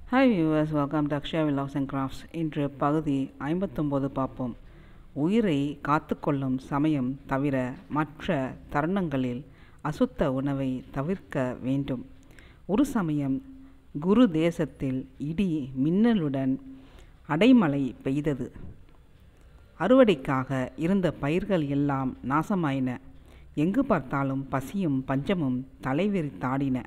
hi viewers welcome to Akshaya Vilas and crafts இன்று பகுதி ஐம்பத்தொம்போது பார்ப்போம் உயிரை காத்துக்கொள்ளும் சமயம் தவிர மற்ற தருணங்களில் அசுத்த உணவை தவிர்க்க வேண்டும் ஒரு சமயம் குரு தேசத்தில் இடி மின்னலுடன் அடைமழை பெய்தது அறுவடைக்காக இருந்த பயிர்கள் எல்லாம் நாசமாயின எங்கு பார்த்தாலும் பசியும் பஞ்சமும் தலைவிரித்தாடின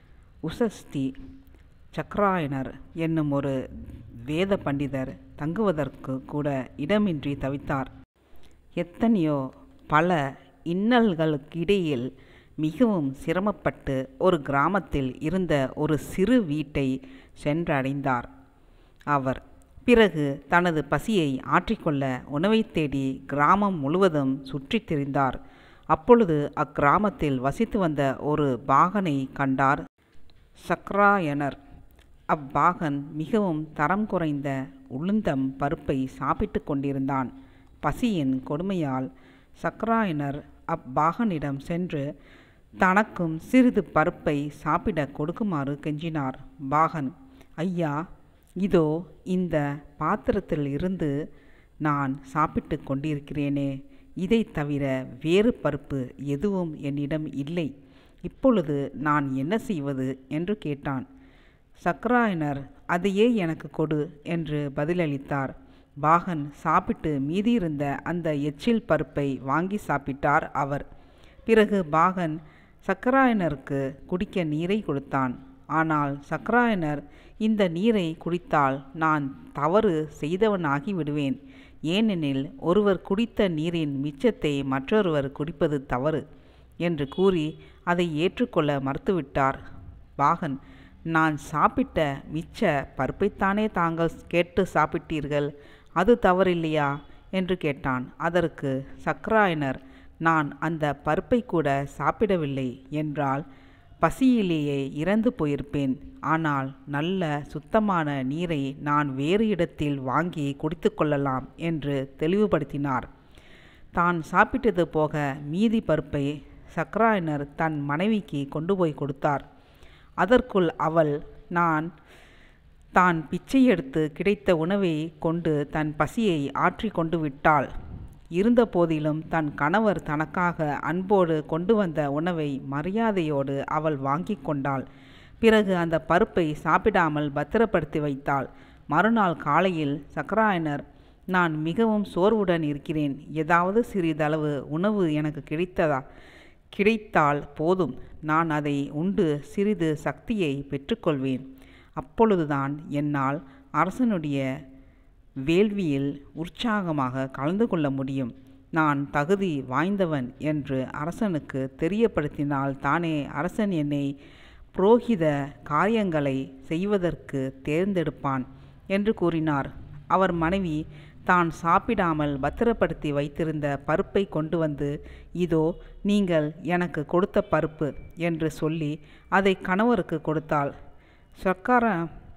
உசஸ்தி சக்கராயனர் என்னும் ஒரு வேத பண்டிதர் தங்குவதற்கு கூட இடமின்றி தவித்தார் எத்தனையோ பல இன்னல்களுக்கிடையில் மிகவும் சிரமப்பட்டு ஒரு கிராமத்தில் இருந்த ஒரு சிறு வீட்டை சென்றடைந்தார் அவர் பிறகு தனது பசியை ஆற்றிக்கொள்ள உணவை தேடி கிராமம் முழுவதும் சுற்றித் திரிந்தார் அப்பொழுது அக்கிராமத்தில் வசித்து வந்த ஒரு பாகனை கண்டார் சக்ராயனர் அப்பாகன் மிகவும் தரம் குறைந்த உளுந்தம் பருப்பை சாப்பிட்டு கொண்டிருந்தான் பசியின் கொடுமையால் சக்ராயனர் அப்பாகனிடம் சென்று தனக்கும் சிறிது பருப்பை சாப்பிட கொடுக்குமாறு கெஞ்சினார் பாகன் ஐயா இதோ இந்த பாத்திரத்தில் இருந்து நான் சாப்பிட்டு கொண்டிருக்கிறேனே இதை தவிர வேறு பருப்பு எதுவும் என்னிடம் இல்லை இப்பொழுது நான் என்ன செய்வது என்று கேட்டான் சக்கராயனர் அதையே எனக்கு கொடு என்று பதிலளித்தார் பாகன் சாப்பிட்டு மீதியிருந்த அந்த எச்சில் பருப்பை வாங்கி சாப்பிட்டார் அவர் பிறகு பாகன் சக்கராயனருக்கு குடிக்க நீரை கொடுத்தான் ஆனால் சக்கராயனர் இந்த நீரை குடித்தால் நான் தவறு செய்தவனாகி விடுவேன் ஏனெனில் ஒருவர் குடித்த நீரின் மிச்சத்தை மற்றொருவர் குடிப்பது தவறு என்று கூறி அதை ஏற்றுக்கொள்ள மறுத்துவிட்டார் பாகன் நான் சாப்பிட்ட மிச்ச பருப்பைத்தானே தாங்கள் கேட்டு சாப்பிட்டீர்கள் அது தவறில்லையா என்று கேட்டான் அதற்கு சக்கராயனர் நான் அந்த பருப்பை கூட சாப்பிடவில்லை என்றால் பசியிலேயே இறந்து போயிருப்பேன் ஆனால் நல்ல சுத்தமான நீரை நான் வேறு இடத்தில் வாங்கி குடித்து கொள்ளலாம் என்று தெளிவுபடுத்தினார் தான் சாப்பிட்டது போக மீதி பருப்பை சக்கராயனர் தன் மனைவிக்கு கொண்டு போய் கொடுத்தார் அதற்குள் அவள் நான் தான் பிச்சை எடுத்து கிடைத்த உணவை கொண்டு தன் பசியை ஆற்றி கொண்டு விட்டாள் இருந்த போதிலும் தன் கணவர் தனக்காக அன்போடு கொண்டு வந்த உணவை மரியாதையோடு அவள் வாங்கி கொண்டாள் பிறகு அந்த பருப்பை சாப்பிடாமல் பத்திரப்படுத்தி வைத்தாள் மறுநாள் காலையில் சக்கராயனர் நான் மிகவும் சோர்வுடன் இருக்கிறேன் ஏதாவது சிறிதளவு உணவு எனக்கு கிடைத்ததா கிடைத்தால் போதும் நான் அதை உண்டு சிறிது சக்தியை பெற்றுக்கொள்வேன் அப்பொழுதுதான் என்னால் அரசனுடைய வேள்வியில் உற்சாகமாக கலந்து கொள்ள முடியும் நான் தகுதி வாய்ந்தவன் என்று அரசனுக்கு தெரியப்படுத்தினால் தானே அரசன் என்னை புரோகித காரியங்களை செய்வதற்கு தேர்ந்தெடுப்பான் என்று கூறினார் அவர் மனைவி தான் சாப்பிடாமல் பத்திரப்படுத்தி வைத்திருந்த பருப்பை கொண்டு வந்து இதோ நீங்கள் எனக்கு கொடுத்த பருப்பு என்று சொல்லி அதை கணவருக்கு கொடுத்தாள் சக்கர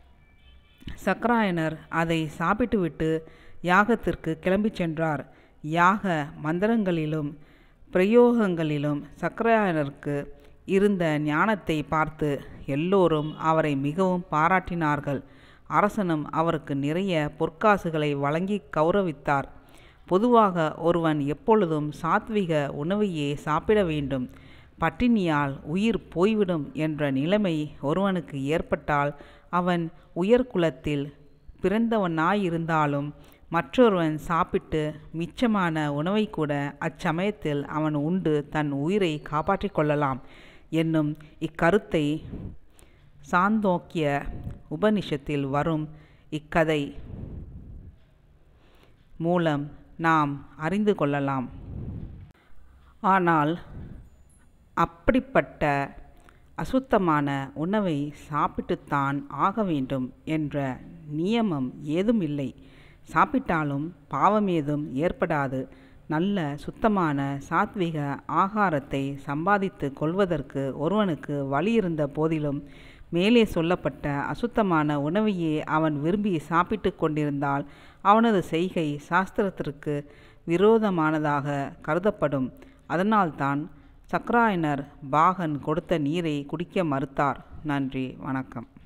சக்கராயனர் அதை சாப்பிட்டுவிட்டு யாகத்திற்கு கிளம்பிச் சென்றார் யாக மந்திரங்களிலும் பிரயோகங்களிலும் சக்கராயனருக்கு இருந்த ஞானத்தை பார்த்து எல்லோரும் அவரை மிகவும் பாராட்டினார்கள் அரசனும் அவருக்கு நிறைய பொற்காசுகளை வழங்கி கௌரவித்தார் பொதுவாக ஒருவன் எப்பொழுதும் சாத்விக உணவையே சாப்பிட வேண்டும் பட்டினியால் உயிர் போய்விடும் என்ற நிலைமை ஒருவனுக்கு ஏற்பட்டால் அவன் உயர்குலத்தில் பிறந்தவனாயிருந்தாலும் மற்றொருவன் சாப்பிட்டு மிச்சமான உணவை கூட அச்சமயத்தில் அவன் உண்டு தன் உயிரை காப்பாற்றிக் கொள்ளலாம் என்னும் இக்கருத்தை சாந்தோக்கிய உபனிஷத்தில் வரும் இக்கதை மூலம் நாம் அறிந்து கொள்ளலாம் ஆனால் அப்படிப்பட்ட அசுத்தமான உணவை சாப்பிட்டுத்தான் ஆக வேண்டும் என்ற நியமம் ஏதும் இல்லை சாப்பிட்டாலும் பாவம் ஏதும் ஏற்படாது நல்ல சுத்தமான சாத்விக ஆகாரத்தை சம்பாதித்து கொள்வதற்கு ஒருவனுக்கு வழி இருந்த போதிலும் மேலே சொல்லப்பட்ட அசுத்தமான உணவையே அவன் விரும்பி சாப்பிட்டு கொண்டிருந்தால் அவனது செய்கை சாஸ்திரத்திற்கு விரோதமானதாக கருதப்படும் அதனால்தான் சக்கராயனர் பாகன் கொடுத்த நீரை குடிக்க மறுத்தார் நன்றி வணக்கம்